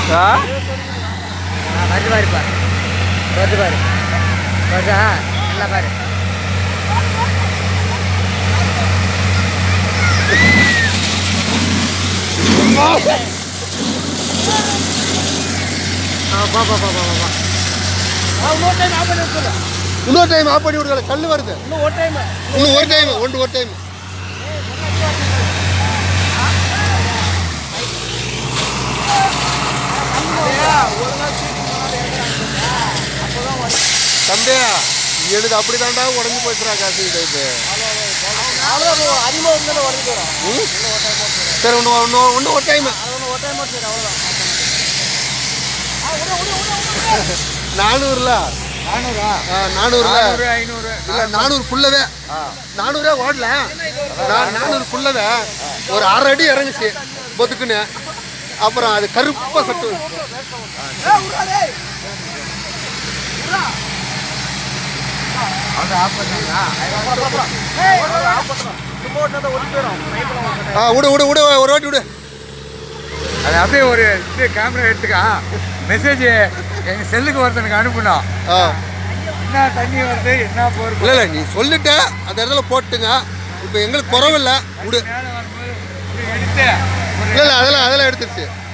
ஆ வருது பாரு பாரு வருது பாரு வருதா நல்லா பாரு ஆ பா பா பா பா பா இன்னொரு டைம் ஆஃப் பண்ணி விடுங்க கல் வருது இன்னும் ஒரு டைம் இன்னும் ஒரு டைம் ஒன்று ஒரு டைம் தம்பி எனக்கு அப்படி தாண்டா உடஞ்சி போச்சுடா காசு இது இது அதிகமாக இருந்தாலும் உடஞ்சி வரும் ம்? சரி ஒன்று ஒன்று ஒன்று ஒரு டைம் அது ஒன்று ஒரு டைம் மட்டும் அவ்வளோதான் நானூறுல நானூறா ஆ, நானூறுல நானூறு ஐநூறு இல்ல நானூறுக்குள்ளவே நானூறே ஓடல நான் நானூறுக்குள்ளவே ஒரு அரை அடி இறங்குச்சு பொதுக்குன்னு அப்புறம் அது கருப்பா சட்டு அவங்க ஆஃப் பண்ணா சும்மா ஓட்டினா ஒட்டி போயிடும் ஆ விடு விடு விடு ஒரு வாட்டி விடு அது அப்படியே ஒரு இது கேமரா எடுத்துக்கா மெசேஜ் எங்கள் செல்லுக்கு ஒருத்தனுக்கு அனுப்பணும் ஆ என்ன தண்ணி வருது என்ன போர் இல்லை இல்லை நீ சொல்லிட்ட அந்த இடத்துல போட்டுங்க இப்போ எங்களுக்கு குறவில்லை விடு மேலே வரும்போது இப்படி எடுத்து ஒரு இல்லை இல்லை அதெல்லாம் அதெல்லாம் எடுத்துருச்சு